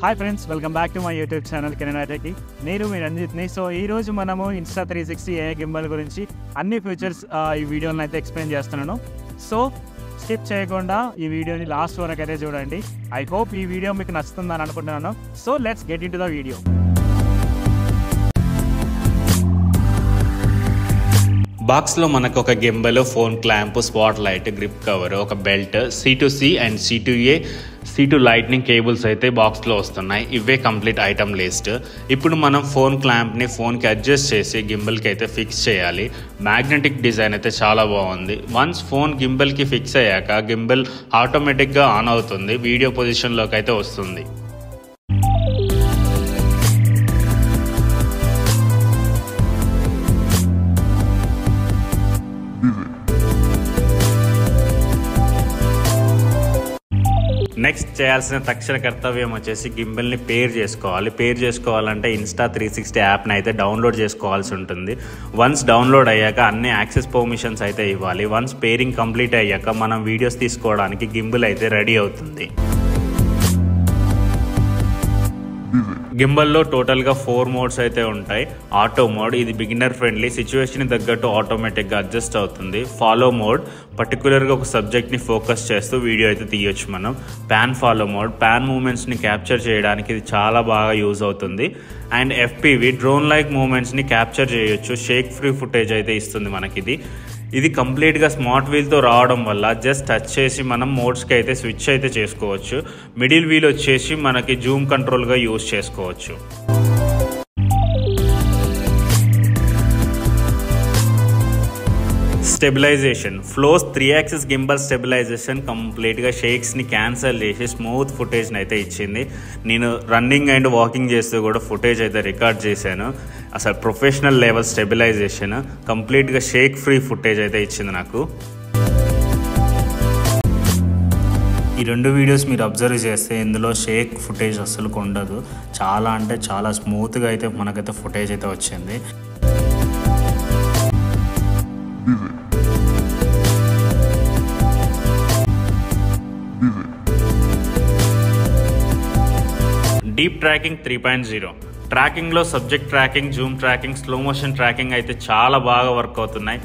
hi friends welcome back to my YouTube channel కెనడాటెక్కి నేను మీ రంజిత్ని సో ఈ రోజు మనము Insta three sixty a gimbal గురించి అన్ని ఫీచర్స్ ఈ వీడియోని అయితే ఎక్స్ప్లెయిన్ చేస్తున్నాను సో స్కిప్ చేయకుండా ఈ వీడియోని లాస్ట్ వరకు అయితే చూడండి ఐ హోప్ ఈ వీడియో మీకు నచ్చుతుందని అనుకుంటున్నాను so let's get into the video బాక్స్లో మనకు ఒక gimbal phone clamp spot light grip cover ఒక belt C to C and C to A C to lightning cables అయితే బాక్స్లో వస్తున్నాయి ఇవే కంప్లీట్ ఐటమ్ లిస్ట్ ఇప్పుడు మనం ఫోన్ క్లాంప్ని ఫోన్కి అడ్జస్ట్ చేసి గింబల్కి అయితే ఫిక్స్ చేయాలి మ్యాగ్నెటిక్ డిజైన్ అయితే చాలా బాగుంది వన్స్ ఫోన్ గింబల్కి ఫిక్స్ అయ్యాక గింబల్ ఆటోమేటిక్గా ఆన్ అవుతుంది వీడియో పొజిషన్లోకి అయితే వస్తుంది నెక్స్ట్ చేయాల్సిన తక్షణ కర్తవ్యం వచ్చేసి గింబల్ని పేర్ చేసుకోవాలి పేర్ చేసుకోవాలంటే ఇన్స్టా త్రీ సిక్స్టీ యాప్ని అయితే డౌన్లోడ్ చేసుకోవాల్సి ఉంటుంది వన్స్ డౌన్లోడ్ అయ్యాక అన్ని యాక్సెస్ పర్మిషన్స్ అయితే ఇవ్వాలి వన్స్ పేరింగ్ కంప్లీట్ అయ్యాక మనం వీడియోస్ తీసుకోవడానికి గింబుల్ అయితే రెడీ అవుతుంది గింబల్లో టోటల్గా ఫోర్ మోడ్స్ అయితే ఉంటాయి ఆటో మోడ్ ఇది బిగినర్ ఫ్రెండ్లీ సిచ్యువేషన్ తగ్గట్టు ఆటోమేటిక్గా అడ్జస్ట్ అవుతుంది ఫాలో మోడ్ పర్టికులర్గా ఒక సబ్జెక్ట్ని ఫోకస్ చేస్తూ వీడియో అయితే తీయొచ్చు మనం ప్యాన్ ఫాలో మోడ్ ప్యాన్ మూమెంట్స్ని క్యాప్చర్ చేయడానికి ఇది చాలా బాగా యూజ్ అవుతుంది అండ్ ఎఫ్పివి డ్రోన్ లైక్ మూమెంట్స్ని క్యాప్చర్ చేయొచ్చు షేక్ ఫ్రీ ఫుటేజ్ అయితే ఇస్తుంది మనకి ఇది ఇది కంప్లీట్గా స్మార్ట్ వీల్తో రావడం వల్ల జస్ట్ టచ్ చేసి మనం మోడ్స్కి అయితే స్విచ్ అయితే చేసుకోవచ్చు మిడిల్ వీల్ వచ్చేసి మనకి జూమ్ కంట్రోల్గా యూజ్ చేసుకోవచ్చు stabilization flows three axis gimbal stabilization కంప్లీట్గా షేక్స్ని క్యాన్సల్ చేసి స్మూత్ ఫుటేజ్ని అయితే ఇచ్చింది నేను రన్నింగ్ అండ్ వాకింగ్ చేస్తూ కూడా ఫుటేజ్ అయితే రికార్డ్ చేశాను అసలు ప్రొఫెషనల్ లెవెల్ స్టెబిలైజేషన్ కంప్లీట్గా షేక్ ఫ్రీ ఫుటేజ్ అయితే ఇచ్చింది నాకు ఈ రెండు వీడియోస్ మీరు అబ్జర్వ్ చేస్తే ఇందులో షేక్ ఫుటేజ్ అస్సలు ఉండదు చాలా అంటే చాలా స్మూత్గా అయితే మనకైతే ఫుటేజ్ అయితే వచ్చింది deep tracking three point zero ట్రాకింగ్లో subject tracking zoom tracking slow motion tracking అయితే చాలా బాగా వర్క్ అవుతున్నాయి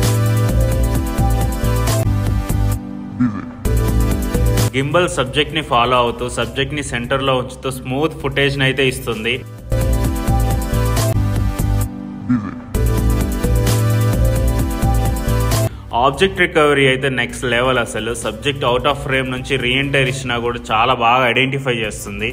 గింబల్ సబ్జెక్ట్ని ఫాలో అవుతూ సబ్జెక్ట్ని సెంటర్లో ఉంచుతూ స్మూత్ ఫుటేజ్ని అయితే ఇస్తుంది ఆబ్జెక్ట్ రికవరీ అయితే నెక్స్ట్ లెవెల్ అసలు సబ్జెక్ట్ అవుట్ ఆఫ్ ఫ్రేమ్ నుంచి రీఎంటర్ ఇచ్చినా కూడా చాలా బాగా ఐడెంటిఫై చేస్తుంది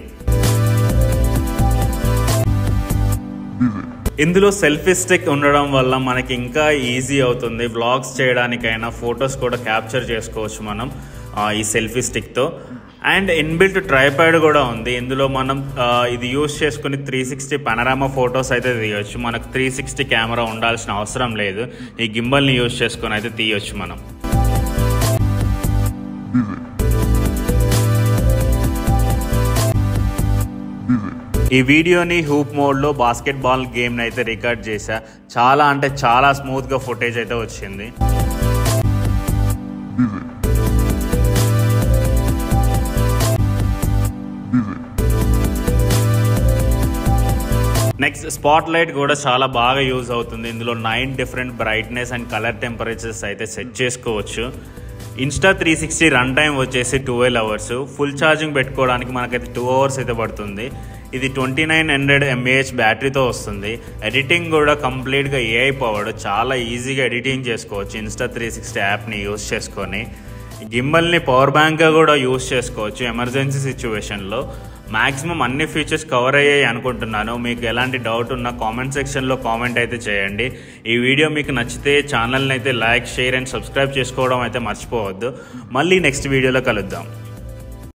ఇందులో సెల్ఫీ స్టిక్ ఉండడం వల్ల మనకి ఇంకా ఈజీ అవుతుంది వ్లాగ్స్ చేయడానికైనా ఫొటోస్ కూడా క్యాప్చర్ చేసుకోవచ్చు మనం ఈ సెల్ఫీ స్టిక్తో అండ్ ఇన్బిల్ట్ ట్రైపాడ్ కూడా ఉంది ఇందులో మనం ఇది యూస్ చేసుకుని త్రీ సిక్స్టీ పనరామా ఫొటోస్ అయితే తీయొచ్చు మనకు త్రీ సిక్స్టీ కెమెరా ఉండాల్సిన అవసరం లేదు ఈ గింబల్ని యూస్ చేసుకొని అయితే తీయొచ్చు మనం ఈ వీడియోని హూప్ మోడ్లో బాస్కెట్ బాల్ గేమ్ని అయితే రికార్డ్ చేశా చాలా అంటే చాలా స్మూత్గా ఫుటేజ్ అయితే వచ్చింది నెక్స్ట్ స్పాట్ లైట్ కూడా చాలా బాగా యూజ్ అవుతుంది ఇందులో nine different brightness and colour temperatures అయితే సెట్ చేసుకోవచ్చు Insta three sixty run time వచ్చేసి ట్వెల్వ్ అవర్స్ ఫుల్ ఛార్జింగ్ పెట్టుకోవడానికి మనకైతే టూ అవర్స్ అయితే పడుతుంది ఇది ట్వంటీ నైన్ హండ్రెడ్ ఎంఏహెచ్ బ్యాటరీతో వస్తుంది ఎడిటింగ్ కూడా కంప్లీట్గా ఏఐ పవర్డ్ చాలా ఈజీగా ఎడిటింగ్ చేసుకోవచ్చు ఇన్స్టా త్రీ సిక్స్టీ యాప్ని యూస్ చేసుకొని గిమ్మల్ని పవర్ బ్యాంక్గా కూడా యూస్ చేసుకోవచ్చు ఎమర్జెన్సీ సిచ్యువేషన్లో మ్యాక్సిమం అన్ని ఫీచర్స్ కవర్ అయ్యాయి అనుకుంటున్నాను మీకు ఎలాంటి డౌట్ ఉన్నా కామెంట్ సెక్షన్లో కామెంట్ అయితే చేయండి ఈ వీడియో మీకు నచ్చితే ఛానల్ని అయితే లైక్ షేర్ అండ్ సబ్స్క్రైబ్ చేసుకోవడం అయితే మర్చిపోవద్దు మళ్ళీ నెక్స్ట్ వీడియోలో కలుద్దాం